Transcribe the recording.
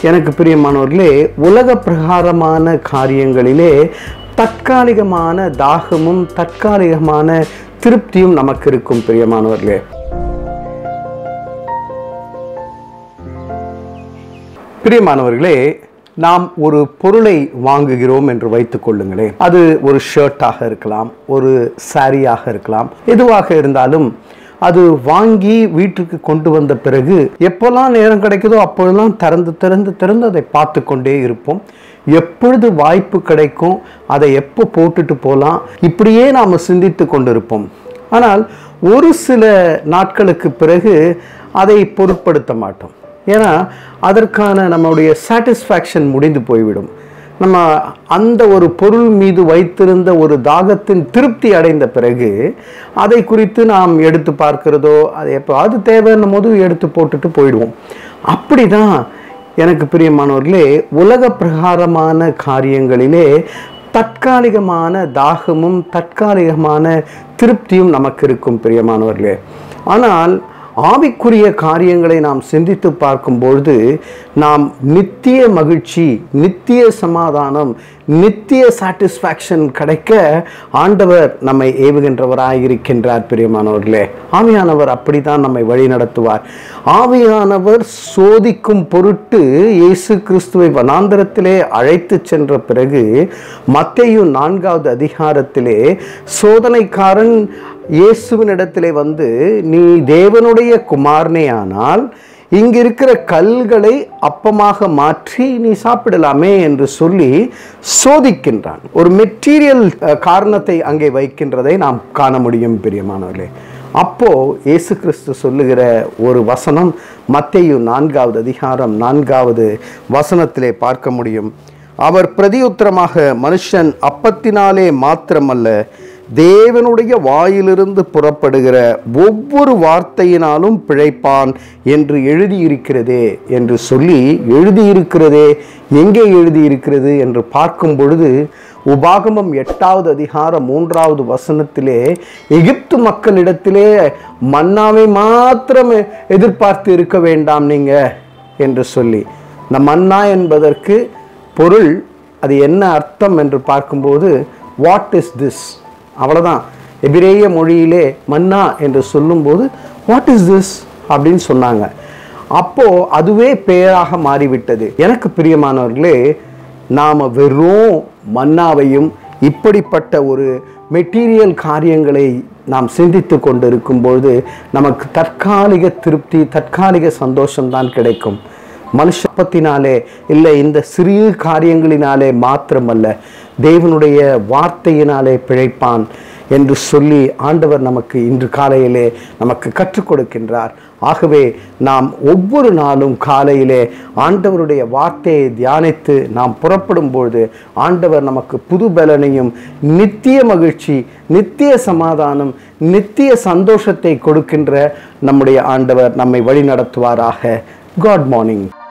எனக்கு பிரியமானவர்களே உலக பிரகாரமான காரியங்களிலே தற்காலிகமான தாகமும் தற்காலிகமான திருப்தியும் நமக்கு இருக்கும் பிரியமானவர்களே பிரியமானவர்களே நாம் ஒரு பொருளை வாங்குகிறோம் என்று வைத்துக் கொள்ளுங்களேன் அது ஒரு ஷர்ட்டாக இருக்கலாம் ஒரு சாரியாக இருக்கலாம் எதுவாக இருந்தாலும் அது வாங்கி வீட்டுக்கு கொண்டு வந்த பிறகு எப்போல்லாம் நேரம் கிடைக்குதோ அப்பொழுதெல்லாம் திறந்து திறந்து திறந்து அதை பார்த்து கொண்டே இருப்போம் எப்பொழுது வாய்ப்பு கிடைக்கும் அதை எப்போ போட்டுட்டு போகலாம் இப்படியே நாம் சிந்தித்து கொண்டிருப்போம் ஆனால் ஒரு சில நாட்களுக்கு பிறகு அதை பொருட்படுத்த மாட்டோம் ஏன்னா அதற்கான நம்மளுடைய சாட்டிஸ்ஃபேக்ஷன் முடிந்து போய்விடும் நம்ம அந்த ஒரு பொருள் மீது வைத்திருந்த ஒரு தாகத்தின் திருப்தி அடைந்த பிறகு அதை குறித்து நாம் எடுத்து பார்க்கிறதோ அது எப்போ அது தேவைன்னும் போது எடுத்து போட்டுட்டு போயிடுவோம் அப்படி தான் எனக்கு பிரியமானவர்களே உலக பிரகாரமான காரியங்களிலே தற்காலிகமான தாகமும் தற்காலிகமான திருப்தியும் நமக்கு இருக்கும் பிரியமானவர்களே ஆனால் ஆவிக்குரிய காரியங்களை நாம் சிந்தித்து பார்க்கும்பொழுது நாம் நித்திய மகிழ்ச்சி நித்திய சமாதானம் நித்திய சாட்டிஸ்ஃபேக்ஷன் கிடைக்க ஆண்டவர் நம்மை ஏவுகின்றவராய் இருக்கின்றார் பிரியமானவர்களே ஆவியானவர் அப்படித்தான் நம்மை வழி நடத்துவார் ஆவியானவர் சோதிக்கும் பொருட்டு இயேசு கிறிஸ்துவை வனாந்தரத்திலே அழைத்து சென்ற பிறகு மத்தேயு நான்காவது அதிகாரத்திலே சோதனைக்காரன் இயேசுவினிடத்திலே வந்து நீ தேவனுடைய குமாரனே ஆனால் இங்க இருக்கிற கல்களை அப்பமாக மாற்றி நீ சாப்பிடலாமே என்று சொல்லி சோதிக்கின்றான் ஒரு மெட்டீரியல் காரணத்தை அங்கே வைக்கின்றதை நாம் காண முடியும் பிரியமானவர்களே அப்போ இயேசு கிறிஸ்து சொல்லுகிற ஒரு வசனம் மத்தேயு நான்காவது அதிகாரம் நான்காவது வசனத்திலே பார்க்க முடியும் அவர் பிரதியுத்தரமாக மனுஷன் அப்பத்தினாலே மாத்திரமல்ல தேவனுடைய வாயிலிருந்து புறப்படுகிற ஒவ்வொரு வார்த்தையினாலும் பிழைப்பான் என்று எழுதியிருக்கிறதே என்று சொல்லி எழுதியிருக்கிறதே எங்கே எழுதியிருக்கிறது என்று பார்க்கும் பொழுது உபாகமம் எட்டாவது அதிகாரம் மூன்றாவது வசனத்திலே எகிப்து மக்களிடத்திலே மன்னாவை மாத்திரம் எதிர்பார்த்து இருக்க வேண்டாம் நீங்க என்று சொல்லி இந்த மன்னா என்பதற்கு பொருள் அது என்ன அர்த்தம் என்று பார்க்கும்போது வாட் இஸ் திஸ் அவ்வளோதான் எபிரேய மொழியிலே மன்னா என்று சொல்லும்போது வாட் இஸ் திஸ் அப்படின்னு சொன்னாங்க அப்போ அதுவே பெயராக மாறிவிட்டது எனக்கு பிரியமானவர்களே நாம் வெறும் மன்னாவையும் இப்படிப்பட்ட ஒரு மெட்டீரியல் காரியங்களை நாம் சிந்தித்து கொண்டு இருக்கும்பொழுது நமக்கு தற்காலிக திருப்தி தற்காலிக சந்தோஷம்தான் கிடைக்கும் மனுஷப்பத்தினாலே இல்லை இந்த சிறிய காரியங்களினாலே மாத்திரமல்ல தேவனுடைய வார்த்தையினாலே பிழைப்பான் என்று சொல்லி ஆண்டவர் நமக்கு இன்று காலையிலே நமக்கு கற்றுக் கொடுக்கின்றார் ஆகவே நாம் ஒவ்வொரு நாளும் காலையிலே ஆண்டவருடைய வார்த்தையை தியானித்து நாம் புறப்படும் பொழுது ஆண்டவர் நமக்கு புது பலனையும் நித்திய மகிழ்ச்சி நித்திய சமாதானம் நித்திய சந்தோஷத்தை கொடுக்கின்ற நம்முடைய ஆண்டவர் நம்மை வழி நடத்துவாராக காட் மார்னிங்